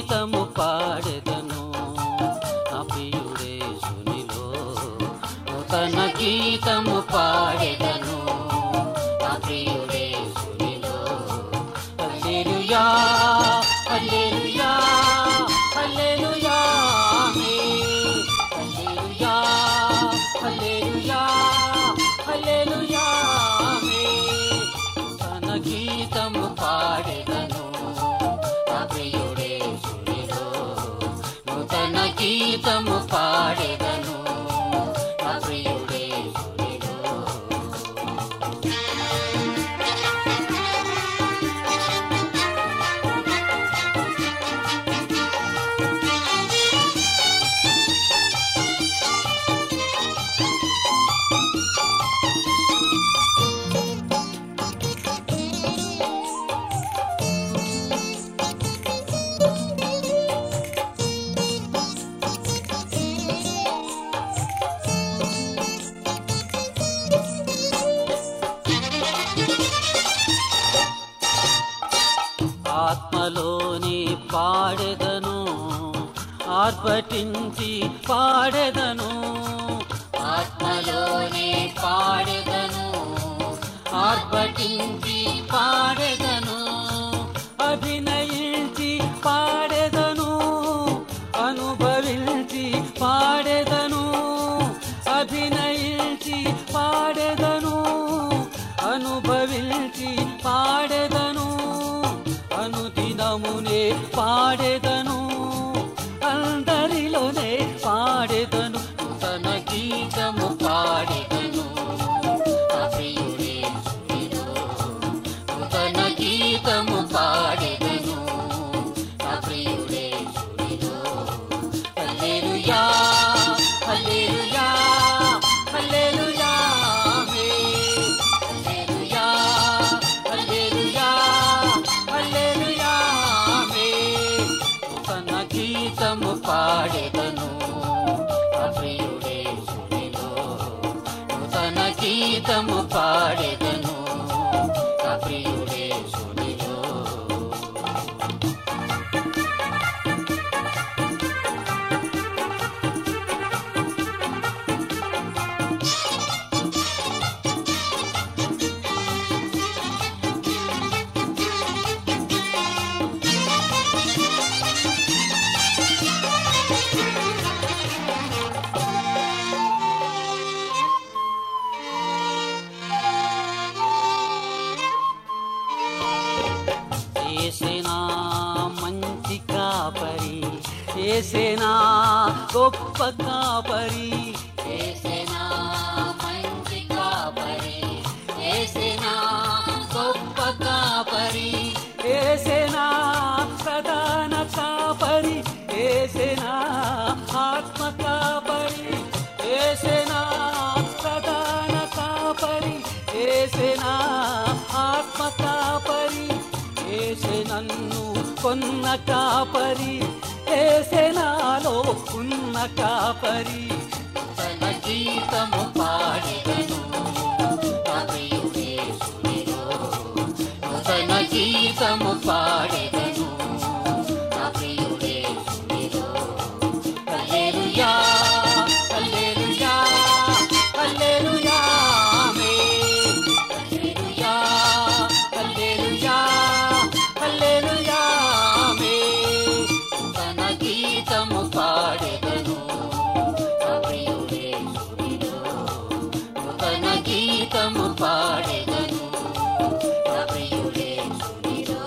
గీతము పాడెదను నా ప్రియుడే సునిలో నూతన గీతము పాడెదను నా ప్రియుడే సునిలో హల్లెలూయా హల్లెలూయా హల్లెలూయా ఆమేన్ హల్లెలూయా హల్లెలూయా హల్లెలూయా ఆమేన్ తన గీతము పాడెదను నా ప్రియుడే సునిలో నూతన గీతము పాడెదను నా ప్రియుడే సునిలో ఆత్మలోని పాడెదను ఆర్భటించి పాడెదను ఆత్మలోని పాడెదను ఆర్భటించి పాడెదను అభినయించి పాడెదను అనుభవించి పాడెదను అభినయించి పాడెదను అనుభవించి పాడెదను అనుదినమునే పాడెదను అందరిలోనే పాడెదను తన గీతము పాడెదను నా ప్రియుడే సునిలో తన గీతము పాడెదను నా ప్రియుడే సునిలో హల్లెలూయా హల్లెలూయా హల్లెలూయా ఆమేన్ హల్లెలూయా హల్లెలూయా హల్లెలూయా ఆమేన్ తన గీతము పాడెదను నా ప్రియుడే సునిలో తన గీతము పాడెదను నా ప్రియుడే సునిలో చేసినా మంచి కాపరి చేసినా గొప్ప కాపరి చేసినా మంచి కాపరి చేసినా గొప్ప కాపరి చేసినా ప్రధాన కాపరి చేసినా ఆత్మ కాపరి చేసినా ప్రధాన కాపరి చేసినా ఆత్మ కాపరి ఏసే నన్ను కొన్న కాపరి ఏసే నాలో ఉన్న కాపరి తన గీతము పాడెదను నా ప్రియుడే సునిలో తన గీతము పాడెదను నా ప్రియుడే సునిలో హల్లెలూయా హల్లెలూయా హల్లెలూయా ఆమేన్ హల్లెలూయా హల్లెలూయా హల్లెలూయా ఆమేన్ తన గీతము పాడెదను నా ప్రియుడే సునిలో తన గీతము పాడెదను నా ప్రియుడే సునిలో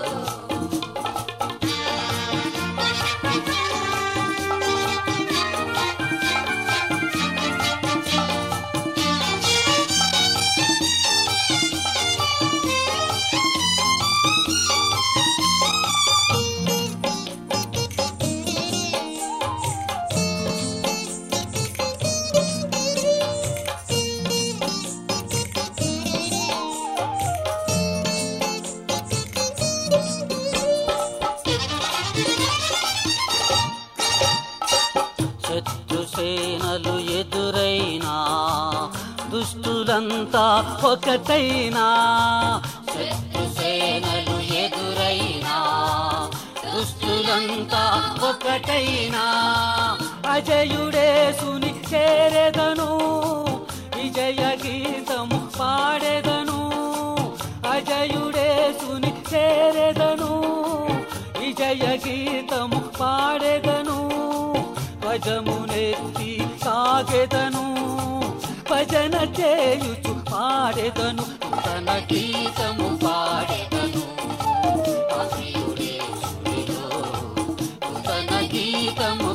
శత్రు సేనలు ఎదురైనా దుష్టులంతా ఒకటైనా శత్రు సేనలు ఎదురైనా దుష్టులంతా అంతా ఒకటైనా అజయుడేసుని చేరెదను విజయ గీతము పాడెదను అజయుడేసుని చేరెదను విజయ గీతము పాడెదను భజమునెత్తి సాగెదను భజన చేయుచు పాడెదను తన గీతము పాడెదను ఆ ప్రియుడేసునిలో తన గీతము